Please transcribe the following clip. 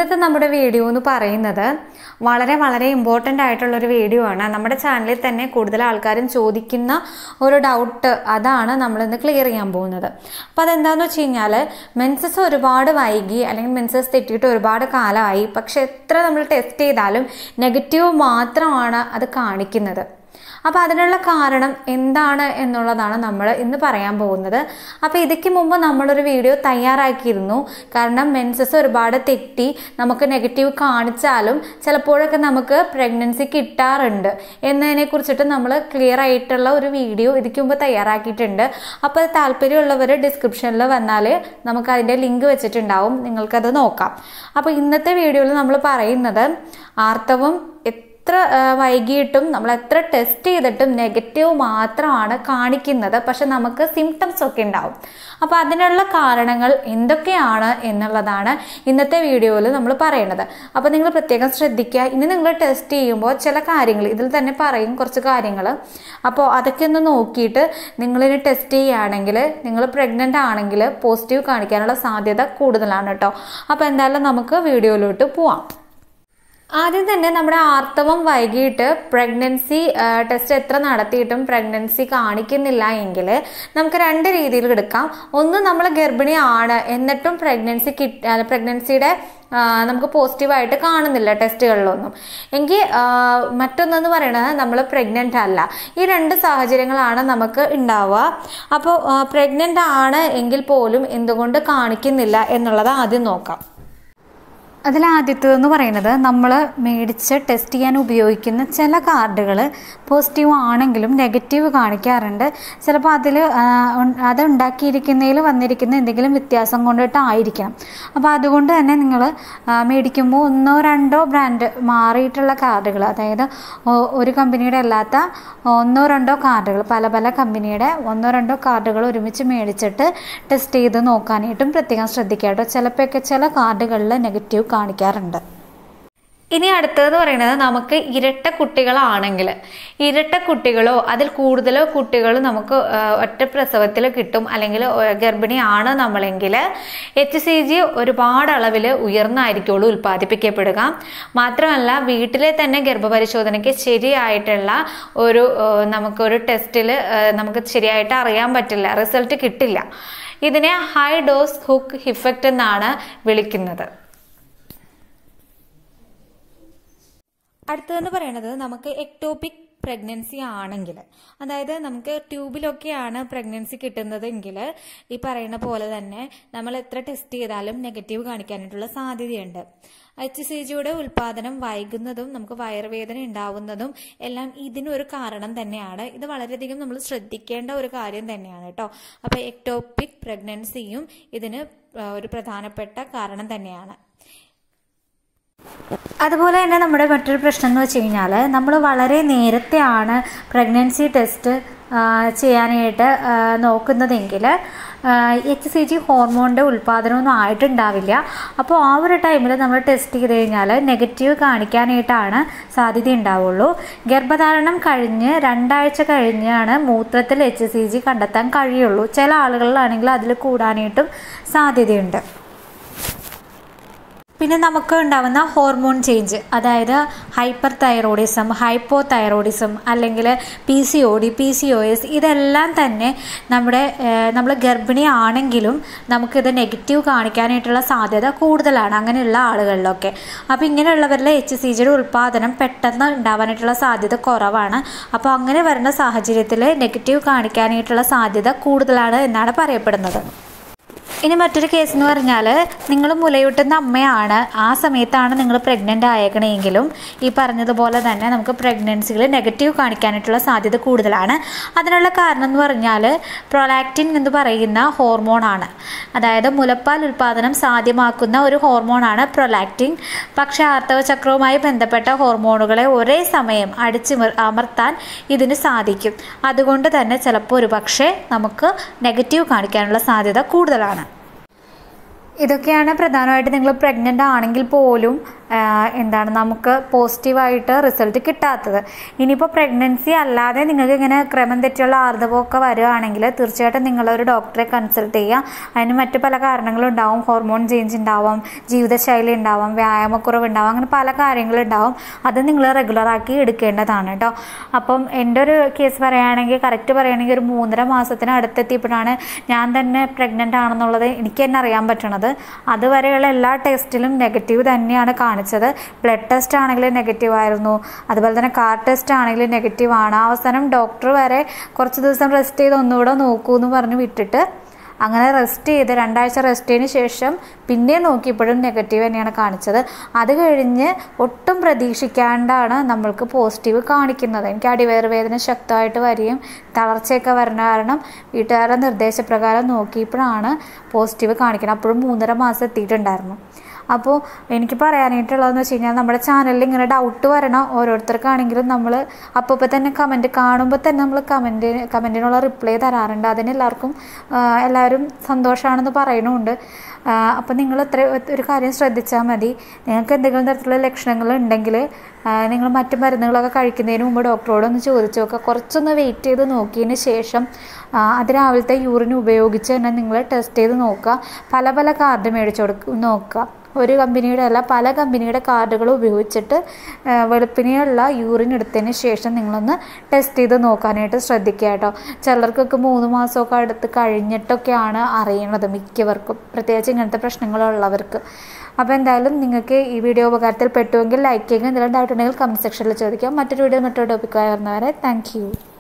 ഇന്നത്തെ നമ്മുടെ വീഡിയോ എന്ന് പറയുന്നത് വളരെ വളരെ ഇമ്പോർട്ടൻ്റ് ആയിട്ടുള്ളൊരു വീഡിയോ ആണ് നമ്മുടെ ചാനലിൽ തന്നെ കൂടുതൽ ആൾക്കാരും ചോദിക്കുന്ന ഒരു ഡൗട്ട് അതാണ് നമ്മളിന്ന് ക്ലിയർ ചെയ്യാൻ പോകുന്നത് അപ്പോൾ അതെന്താണെന്ന് വെച്ച് കഴിഞ്ഞാൽ മെൻസസ് ഒരുപാട് വൈകി അല്ലെങ്കിൽ മെൻസസ് തെറ്റിയിട്ട് ഒരുപാട് കാലമായി പക്ഷെ എത്ര നമ്മൾ ടെസ്റ്റ് ചെയ്താലും നെഗറ്റീവ് മാത്രമാണ് അത് കാണിക്കുന്നത് അപ്പോൾ അതിനുള്ള കാരണം എന്താണ് എന്നുള്ളതാണ് നമ്മൾ ഇന്ന് പറയാൻ പോകുന്നത് അപ്പോൾ ഇതിക്ക് മുമ്പ് നമ്മളൊരു വീഡിയോ തയ്യാറാക്കിയിരുന്നു കാരണം മെൻസസ് ഒരുപാട് തെറ്റി നമുക്ക് നെഗറ്റീവ് കാണിച്ചാലും ചിലപ്പോഴൊക്കെ നമുക്ക് പ്രഗ്നൻസി കിട്ടാറുണ്ട് എന്നതിനെ കുറിച്ചിട്ട് നമ്മൾ ക്ലിയർ ആയിട്ടുള്ള ഒരു വീഡിയോ ഇതിക്ക് മുമ്പ് തയ്യാറാക്കിയിട്ടുണ്ട് അപ്പോൾ താല്പര്യമുള്ളവർ ഡിസ്ക്രിപ്ഷനിൽ വന്നാൽ നമുക്ക് അതിൻ്റെ ലിങ്ക് വെച്ചിട്ടുണ്ടാവും നിങ്ങൾക്കത് നോക്കാം അപ്പോൾ ഇന്നത്തെ വീഡിയോയിൽ നമ്മൾ പറയുന്നത് ആർത്തവം എത്ര വൈകിയിട്ടും നമ്മൾ എത്ര ടെസ്റ്റ് ചെയ്തിട്ടും നെഗറ്റീവ് മാത്രമാണ് കാണിക്കുന്നത് പക്ഷെ നമുക്ക് സിംറ്റംസ് ഒക്കെ ഉണ്ടാവും അപ്പോൾ അതിനുള്ള കാരണങ്ങൾ എന്തൊക്കെയാണ് എന്നുള്ളതാണ് ഇന്നത്തെ വീഡിയോയിൽ നമ്മൾ പറയുന്നത് അപ്പോൾ നിങ്ങൾ പ്രത്യേകം ശ്രദ്ധിക്കുക ഇനി നിങ്ങൾ ടെസ്റ്റ് ചെയ്യുമ്പോൾ ചില കാര്യങ്ങൾ ഇതിൽ തന്നെ പറയും കുറച്ച് കാര്യങ്ങൾ അപ്പോൾ അതൊക്കെ ഒന്ന് നോക്കിയിട്ട് നിങ്ങളിനി ടെസ്റ്റ് ചെയ്യുകയാണെങ്കിൽ നിങ്ങൾ പ്രഗ്നൻ്റ് ആണെങ്കിൽ പോസിറ്റീവ് കാണിക്കാനുള്ള സാധ്യത കൂടുതലാണ് കേട്ടോ അപ്പോൾ എന്തായാലും നമുക്ക് വീഡിയോയിലോട്ട് പോവാം ആദ്യം തന്നെ നമ്മുടെ ആർത്തവം വൈകിട്ട് പ്രഗ്നൻസി ടെസ്റ്റ് എത്ര നടത്തിയിട്ടും പ്രഗ്നൻസി കാണിക്കുന്നില്ല എങ്കിൽ നമുക്ക് രണ്ട് രീതിയിൽ എടുക്കാം ഒന്ന് നമ്മൾ ഗർഭിണിയാണ് എന്നിട്ടും പ്രഗ്നൻസി കിട്ട പ്രഗ്നൻസിയുടെ നമുക്ക് പോസിറ്റീവായിട്ട് കാണുന്നില്ല ടെസ്റ്റുകളിലൊന്നും എങ്കിൽ മറ്റൊന്നെന്ന് പറയുന്നത് നമ്മൾ പ്രഗ്നൻ്റ് അല്ല ഈ രണ്ട് സാഹചര്യങ്ങളാണ് നമുക്ക് ഉണ്ടാവുക അപ്പോൾ പ്രഗ്നൻ്റ് ആണ് എങ്കിൽ പോലും എന്തുകൊണ്ട് കാണിക്കുന്നില്ല എന്നുള്ളത് ആദ്യം നോക്കാം അതിൽ ആദ്യത്തേതെന്ന് പറയുന്നത് നമ്മൾ മേടിച്ച് ടെസ്റ്റ് ചെയ്യാൻ ഉപയോഗിക്കുന്ന ചില കാർഡുകൾ പോസിറ്റീവ് ആണെങ്കിലും നെഗറ്റീവ് കാണിക്കാറുണ്ട് ചിലപ്പോൾ അതിൽ അത് ഉണ്ടാക്കിയിരിക്കുന്നതിൽ വന്നിരിക്കുന്ന എന്തെങ്കിലും വ്യത്യാസം കൊണ്ടിട്ടായിരിക്കണം അപ്പോൾ അതുകൊണ്ട് തന്നെ നിങ്ങൾ മേടിക്കുമ്പോൾ ഒന്നോ രണ്ടോ ബ്രാൻഡ് മാറിയിട്ടുള്ള കാർഡുകൾ അതായത് ഒരു കമ്പനിയുടെ അല്ലാത്ത ഒന്നോ രണ്ടോ കാർഡുകൾ പല പല കമ്പനിയുടെ ഒന്നോ രണ്ടോ കാർഡുകൾ ഒരുമിച്ച് മേടിച്ചിട്ട് ടെസ്റ്റ് ചെയ്ത് നോക്കാനായിട്ടും പ്രത്യേകം ശ്രദ്ധിക്കുക കേട്ടോ ചിലപ്പോഴൊക്കെ ചില കാർഡുകളിൽ നെഗറ്റീവ് കാണിക്കാറുണ്ട് ഇനി അടുത്തതെന്ന് പറയുന്നത് നമുക്ക് ഇരട്ട കുട്ടികളാണെങ്കിൽ ഇരട്ട കുട്ടികളോ അതിൽ കൂടുതലോ കുട്ടികൾ നമുക്ക് ഒറ്റ പ്രസവത്തിൽ കിട്ടും അല്ലെങ്കിൽ ഗർഭിണിയാണ് നമ്മളെങ്കിൽ എച്ച് സി ജി ഒരുപാട് അളവിൽ ഉയർന്നായിരിക്കുള്ളൂ ഉൽപ്പാദിപ്പിക്കപ്പെടുക മാത്രമല്ല വീട്ടിലെ തന്നെ ഗർഭപരിശോധനയ്ക്ക് ശരിയായിട്ടുള്ള ഒരു നമുക്കൊരു ടെസ്റ്റിൽ നമുക്ക് ശരിയായിട്ട് അറിയാൻ പറ്റില്ല റിസൾട്ട് കിട്ടില്ല ഇതിനെ ഹൈ ഡോസ് ഹുക്ക് ഇഫക്റ്റ് എന്നാണ് വിളിക്കുന്നത് അടുത്തതെന്ന് പറയുന്നത് നമുക്ക് എക്ടോപിക് പ്രഗ്നൻസി ആണെങ്കിൽ അതായത് നമുക്ക് ട്യൂബിലൊക്കെയാണ് പ്രഗ്നൻസി കിട്ടുന്നതെങ്കിൽ ഈ പറയുന്ന പോലെ തന്നെ നമ്മൾ എത്ര ടെസ്റ്റ് ചെയ്താലും നെഗറ്റീവ് കാണിക്കാനായിട്ടുള്ള സാധ്യതയുണ്ട് എച്ച് സി ജിയുടെ ഉൽപാദനം വൈകുന്നതും നമുക്ക് വയറുവേദന ഉണ്ടാവുന്നതും എല്ലാം ഇതിനൊരു കാരണം തന്നെയാണ് ഇത് വളരെയധികം നമ്മൾ ശ്രദ്ധിക്കേണ്ട ഒരു കാര്യം തന്നെയാണ് കേട്ടോ അപ്പോൾ എക്ടോപിക് പ്രഗ്നൻസിയും ഇതിന് ഒരു പ്രധാനപ്പെട്ട കാരണം തന്നെയാണ് അതുപോലെ തന്നെ നമ്മുടെ മറ്റൊരു പ്രശ്നം എന്ന് വെച്ച് കഴിഞ്ഞാൽ നമ്മൾ വളരെ നേരത്തെയാണ് പ്രഗ്നൻസി ടെസ്റ്റ് ചെയ്യാനായിട്ട് നോക്കുന്നതെങ്കിൽ എച്ച് സി ജി ഹോർമോണിൻ്റെ ഉൽപ്പാദനമൊന്നും ആയിട്ടുണ്ടാവില്ല അപ്പോൾ ആ ഒരു ടൈമിൽ നമ്മൾ ടെസ്റ്റ് ചെയ്ത് കഴിഞ്ഞാൽ നെഗറ്റീവ് കാണിക്കാനായിട്ടാണ് സാധ്യത ഉണ്ടാവുള്ളൂ ഗർഭധാരണം കഴിഞ്ഞ് രണ്ടാഴ്ച കഴിഞ്ഞാണ് മൂത്രത്തിൽ എച്ച് സി ജി കണ്ടെത്താൻ കഴിയുള്ളൂ ചില ആളുകളിലാണെങ്കിൽ അതിൽ കൂടാനായിട്ടും സാധ്യതയുണ്ട് പിന്നെ നമുക്ക് ഉണ്ടാവുന്ന ഹോർമോൺ ചേഞ്ച് അതായത് ഹൈപ്പർ തൈറോയിഡിസം ഹൈപ്പോ തൈറോയിഡിസം അല്ലെങ്കിൽ P C O D P C O S ഇതെല്ലാം തന്നെ നമ്മുടെ നമ്മൾ ഗർഭിണി ആണെങ്കിലും നമുക്കിത് നെഗറ്റീവ് കാണിക്കാനായിട്ടുള്ള സാധ്യത കൂടുതലാണ് അങ്ങനെയുള്ള ആളുകളിലൊക്കെ അപ്പോൾ ഇങ്ങനെയുള്ളവരിൽ എച്ച് സി ജിയുടെ ഉൽപ്പാദനം പെട്ടെന്ന് ഉണ്ടാവാനായിട്ടുള്ള സാധ്യത കുറവാണ് അപ്പോൾ അങ്ങനെ വരുന്ന സാഹചര്യത്തിൽ നെഗറ്റീവ് കാണിക്കാനായിട്ടുള്ള സാധ്യത കൂടുതലാണ് എന്നാണ് പറയപ്പെടുന്നത് ഇനി മറ്റൊരു കേസ് എന്ന് പറഞ്ഞാൽ നിങ്ങൾ മുലയൂട്ടുന്ന അമ്മയാണ് ആ സമയത്താണ് നിങ്ങൾ പ്രഗ്നൻ്റ് ആയേക്കണമെങ്കിലും ഈ പറഞ്ഞതുപോലെ തന്നെ നമുക്ക് പ്രഗ്നൻസികൾ നെഗറ്റീവ് കാണിക്കാനായിട്ടുള്ള സാധ്യത കൂടുതലാണ് അതിനുള്ള കാരണം എന്ന് പറഞ്ഞാൽ പ്രൊലാക്റ്റിൻ എന്ന് പറയുന്ന ഹോർമോണാണ് അതായത് മുലപ്പാൽ ഉൽപ്പാദനം സാധ്യമാക്കുന്ന ഒരു ഹോർമോണാണ് പ്രൊലാക്റ്റിൻ പക്ഷേ ആർത്തവചക്രവുമായി ബന്ധപ്പെട്ട ഹോർമോണുകളെ ഒരേ സമയം അടിച്ച് അമർത്താൻ ഇതിന് സാധിക്കും അതുകൊണ്ട് തന്നെ ചിലപ്പോൾ ഒരു പക്ഷേ നമുക്ക് നെഗറ്റീവ് കാണിക്കാനുള്ള സാധ്യത കൂടുതലാണ് ഇതൊക്കെയാണ് പ്രധാനമായിട്ട് നിങ്ങൾ പ്രഗ്നൻ്റ് ആണെങ്കിൽ പോലും ആ, എന്താണ് നമുക്ക് പോസിറ്റീവായിട്ട് റിസൾട്ട് കിട്ടാത്തത് ഇനിയിപ്പോൾ പ്രഗ്നൻസി അല്ലാതെ നിങ്ങൾക്ക് ഇങ്ങനെ ക്രമം തെറ്റിയുള്ള ആർദ്രവമൊക്കെ വരികയാണെങ്കിൽ തീർച്ചയായിട്ടും നിങ്ങളൊരു ഡോക്ടറെ കൺസൾട്ട് ചെയ്യുക അതിന് മറ്റു പല കാരണങ്ങളും ഉണ്ടാവും ഹോർമോൺ ചേഞ്ച് ഉണ്ടാവാം ജീവിതശൈലി ഉണ്ടാവാം വ്യായാമക്കുറവ് ഉണ്ടാവാം അങ്ങനെ പല കാര്യങ്ങളും ഉണ്ടാവും അത് നിങ്ങൾ റെഗുലറാക്കി എടുക്കേണ്ടതാണ് കേട്ടോ അപ്പം എൻ്റെ ഒരു കേസ് പറയുകയാണെങ്കിൽ കറക്റ്റ് പറയുകയാണെങ്കിൽ ഒരു മൂന്നര മാസത്തിന് അടുത്തെത്തിയപ്പോഴാണ് ഞാൻ തന്നെ പ്രഗ്നൻ്റ് ആണെന്നുള്ളത് എനിക്ക് തന്നെ അറിയാൻ പറ്റണത് അതുവരെയുള്ള എല്ലാ ടെസ്റ്റിലും നെഗറ്റീവ് തന്നെയാണ് കാണിച്ചത് ബ്ലഡ് ടെസ്റ്റ് ആണെങ്കിൽ നെഗറ്റീവ് ആയിരുന്നു അതുപോലെ തന്നെ കാർ ടെസ്റ്റ് ആണെങ്കിൽ നെഗറ്റീവ് ആണ് അവസാനം ഡോക്ടർ വരെ കുറച്ച് ദിവസം റെസ്റ്റ് ചെയ്ത് ഒന്നുകൂടെ നോക്കൂ എന്ന് പറഞ്ഞ് വിട്ടിട്ട് അങ്ങനെ റെസ്റ്റ് ചെയ്ത് രണ്ടാഴ്ച റെസ്റ്റ് ചെയ്തതിന് ശേഷം പിന്നെ നോക്കിയപ്പോഴും നെഗറ്റീവ് തന്നെയാണ് കാണിച്ചത് അത് കഴിഞ്ഞ് ഒട്ടും പ്രതീക്ഷിക്കാണ്ടാണ് നമ്മൾക്ക് പോസിറ്റീവ് കാണിക്കുന്നത് എനിക്ക് അടിവയറ് വേദന ശക്തമായിട്ട് വരികയും തളർച്ചയൊക്കെ വരുന്ന കാരണം വീട്ടുകാരുടെ നിർദ്ദേശപ്രകാരം നോക്കിയപ്പോഴാണ് പോസിറ്റീവ് കാണിക്കുന്നത് അപ്പോഴും മൂന്നര മാസം എത്തിയിട്ടുണ്ടായിരുന്നു അപ്പോൾ എനിക്ക് പറയാനായിട്ടുള്ളതെന്ന് വെച്ച് കഴിഞ്ഞാൽ നമ്മുടെ ചാനലിൽ ഇങ്ങനെ ഡൗട്ട് വരണം ഓരോരുത്തർക്കാണെങ്കിലും നമ്മൾ അപ്പോൾ ഇപ്പോൾ തന്നെ കമൻറ്റ് കാണുമ്പോൾ തന്നെ നമ്മൾ കമൻറ്റ് കമൻറ്റിനുള്ള റിപ്ലൈ തരാറുണ്ട് അതിന് എല്ലാവർക്കും ആ, എല്ലാവരും സന്തോഷമാണെന്ന് പറയണമുണ്ട് അപ്പോൾ നിങ്ങൾ ഇത്ര ഒരു കാര്യം ശ്രദ്ധിച്ചാൽ മതി നിങ്ങൾക്ക് എന്തെങ്കിലും തരത്തിലുള്ള ലക്ഷണങ്ങൾ ഉണ്ടെങ്കിൽ നിങ്ങൾ മറ്റു മരുന്നുകളൊക്കെ കഴിക്കുന്നതിന് മുമ്പ് ഡോക്ടറോട് ഒന്ന് ചോദിച്ചു നോക്കുക കുറച്ചൊന്ന് വെയിറ്റ് ചെയ്ത് നോക്കിയതിന് ശേഷം ആ, അത് രാവിലത്തെ യൂറിൻ ഉപയോഗിച്ച് തന്നെ നിങ്ങൾ ടെസ്റ്റ് ചെയ്ത് നോക്കുക പല പല കാർഡ് മേടിച്ചു കൊടുക്കുക നോക്കുക ഒരു കമ്പനിയുടെ അല്ല പല കമ്പനിയുടെ കാർഡുകൾ ഉപയോഗിച്ചിട്ട് ആ, വെളുപ്പിനെയുള്ള യൂറിൻ എടുത്തതിന് ശേഷം നിങ്ങളൊന്ന് ടെസ്റ്റ് ചെയ്ത് നോക്കാനായിട്ട് ശ്രദ്ധിക്കുക കേട്ടോ ചിലർക്കൊക്കെ മൂന്ന് മാസമൊക്കെ അടുത്ത് കഴിഞ്ഞിട്ടൊക്കെയാണ് അറിയണത് മിക്കവർക്കും പ്രത്യേകിച്ച് ഇങ്ങനത്തെ പ്രശ്നങ്ങളുള്ളവർക്ക് അപ്പോൾ എന്തായാലും നിങ്ങൾക്ക് ഈ വീഡിയോ ഉപകാരത്തിൽ പെട്ടുവെങ്കിൽ ലൈക്ക് ചെയ്യുക എന്തെങ്കിലും ഡൗട്ട് ഉണ്ടെങ്കിൽ കമൻറ്റ് സെക്ഷനിൽ ചോദിക്കാം മറ്റൊരു വീഡിയോ മറ്റൊരു ടോപ്പിക്കായി വരുന്നവരെ താങ്ക് യു